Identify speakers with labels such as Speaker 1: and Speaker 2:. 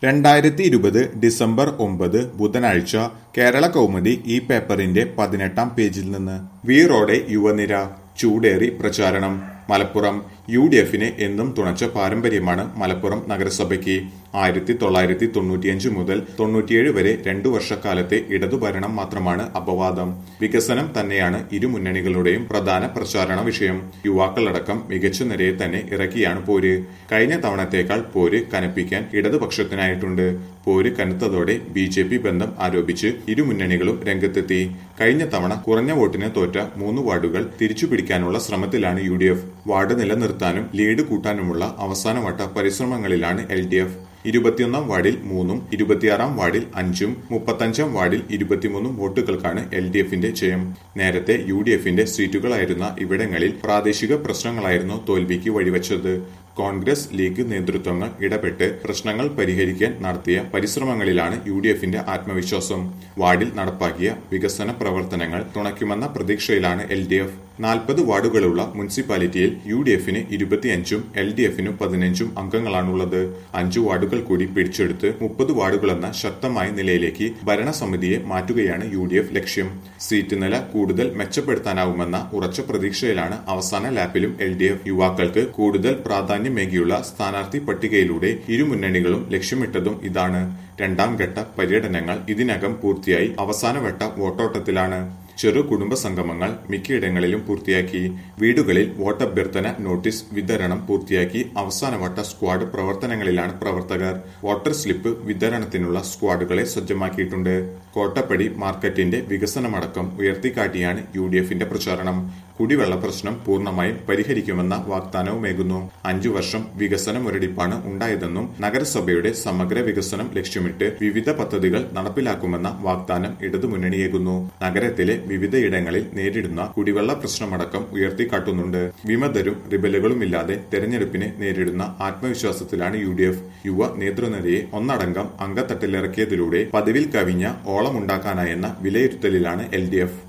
Speaker 1: രണ്ടായിരത്തി ഇരുപത് ഡിസംബർ ഒമ്പത് ബുധനാഴ്ച കേരള കൗമുദി ഈ പേപ്പറിന്റെ പതിനെട്ടാം പേജിൽ നിന്ന് വീറോടെ യുവനിര ചൂടേറി പ്രചാരണം മലപ്പുറം യു ഡി എഫിനെ എന്നും തുണച്ച പാരമ്പര്യമാണ് മലപ്പുറം നഗരസഭയ്ക്ക് ആയിരത്തി തൊള്ളായിരത്തി തൊണ്ണൂറ്റിയഞ്ച് മുതൽ തൊണ്ണൂറ്റിയേഴ് വരെ രണ്ടു വർഷക്കാലത്തെ ഇടതുഭരണം മാത്രമാണ് അപവാദം വികസനം തന്നെയാണ് ഇരു മുന്നണികളുടെയും പ്രധാന പ്രചാരണ വിഷയം യുവാക്കളടക്കം മികച്ച നിരയെ തന്നെ ഇറക്കിയാണ് പോര് കഴിഞ്ഞ തവണത്തേക്കാൾ പോര് കനപ്പിക്കാൻ ഇടതുപക്ഷത്തിനായിട്ടുണ്ട് പോര് കനത്തതോടെ ബി ജെ പി ബന്ധം ആരോപിച്ച് ഇരു മുന്നണികളും രംഗത്തെത്തി കഴിഞ്ഞ തവണ കുറഞ്ഞ വോട്ടിന് തോറ്റ മൂന്ന് വാർഡുകൾ തിരിച്ചുപിടിക്കാനുള്ള ശ്രമത്തിലാണ് യു ഡി എഫ് വാർഡ് നിലനിർത്താനും ലീഡ് കൂട്ടാനുമുള്ള അവസാനവട്ട പരിശ്രമങ്ങളിലാണ് എൽ ഡി എഫ് ഇരുപത്തിയൊന്നാം വാർഡിൽ മൂന്നും ഇരുപത്തിയാറാം വാർഡിൽ അഞ്ചും മുപ്പത്തഞ്ചാം വാർഡിൽ ഇരുപത്തിമൂന്നും വോട്ടുകൾക്കാണ് എൽ ഡി എഫിന്റെ ജയം നേരത്തെ യു ഡി എഫിന്റെ സീറ്റുകളായിരുന്ന ഇവിടങ്ങളിൽ പ്രാദേശിക പ്രശ്നങ്ങളായിരുന്നു തോൽവിക്ക് വഴിവെച്ചത് കോൺഗ്രസ് ലീഗ് നേതൃത്വങ്ങൾ ഇടപെട്ട് പ്രശ്നങ്ങൾ പരിഹരിക്കാൻ നടത്തിയ പരിശ്രമങ്ങളിലാണ് യു ഡി എഫിന്റെ ആത്മവിശ്വാസം വാർഡിൽ നടപ്പാക്കിയ വികസന പ്രവർത്തനങ്ങൾ തുണയ്ക്കുമെന്ന പ്രതീക്ഷയിലാണ് എൽ ഡി എഫ് നാൽപ്പത് വാർഡുകളുള്ള മുനിസിപ്പാലിറ്റിയിൽ യു ഡി എഫിന് ഇരുപത്തിയഞ്ചും എൽ ഡി എഫിനും പതിനഞ്ചും അംഗങ്ങളാണുള്ളത് അഞ്ചു വാർഡുകൾ കൂടി പിടിച്ചെടുത്ത് മുപ്പത് വാർഡുകളെന്ന ശക്തമായ നിലയിലേക്ക് ഭരണസമിതിയെ മാറ്റുകയാണ് യു ഡി എഫ് ലക്ഷ്യം സീറ്റ് നില കൂടുതൽ മെച്ചപ്പെടുത്താനാവുമെന്ന ഉറച്ച പ്രതീക്ഷയിലാണ് അവസാന ലാപ്പിലും എൽ ഡി എഫ് യുവാക്കൾക്ക് കൂടുതൽ പ്രാധാന്യമേകിയുള്ള സ്ഥാനാർത്ഥി പട്ടികയിലൂടെ ഇരു മുന്നണികളും ലക്ഷ്യമിട്ടതും ഇതാണ് രണ്ടാം ഘട്ട പര്യടനങ്ങൾ ഇതിനകം പൂർത്തിയായി അവസാനവട്ട വോട്ടോട്ടത്തിലാണ് ചെറു കുടുംബ സംഗമങ്ങൾ മിക്കയിടങ്ങളിലും പൂർത്തിയാക്കി വീടുകളിൽ വോട്ടഭ്യർത്ഥന നോട്ടീസ് വിതരണം പൂർത്തിയാക്കി അവസാനവട്ട സ്ക്വാഡ് പ്രവർത്തനങ്ങളിലാണ് പ്രവർത്തകർ വോട്ടർ സ്ലിപ്പ് വിതരണത്തിനുള്ള സ്ക്വാഡുകളെ സജ്ജമാക്കിയിട്ടുണ്ട് കോട്ടപ്പടി മാർക്കറ്റിന്റെ വികസനമടക്കം ഉയർത്തിക്കാട്ടിയാണ് യു ഡി എഫിന്റെ പ്രചാരണം കുടിവെള്ള പ്രശ്നം പൂർണ്ണമായും പരിഹരിക്കുമെന്ന വാഗ്ദാനവുമേകുന്നു അഞ്ചു വർഷം വികസന മുരടിപ്പാണ് ഉണ്ടായതെന്നും നഗരസഭയുടെ സമഗ്ര വികസനം ലക്ഷ്യമിട്ട് വിവിധ പദ്ധതികൾ നടപ്പിലാക്കുമെന്ന വാഗ്ദാനം ഇടതുമുന്നണിയേകുന്നു നഗരത്തിലെ വിവിധയിടങ്ങളിൽ നേരിടുന്ന കുടിവെള്ള പ്രശ്നമടക്കം ഉയർത്തിക്കാട്ടുന്നുണ്ട് വിമതരും റിബലുകളുമില്ലാതെ തെരഞ്ഞെടുപ്പിനെ നേരിടുന്ന ആത്മവിശ്വാസത്തിലാണ് യു ഡി എഫ് യുവ നേതൃനിരയെ ഒന്നടങ്കം അങ്കത്തട്ടിലിറക്കിയതിലൂടെ പതിവിൽ കവിഞ്ഞ ഓളമുണ്ടാക്കാനായെന്ന വിലയിരുത്തലിലാണ് എൽ ഡി എഫ്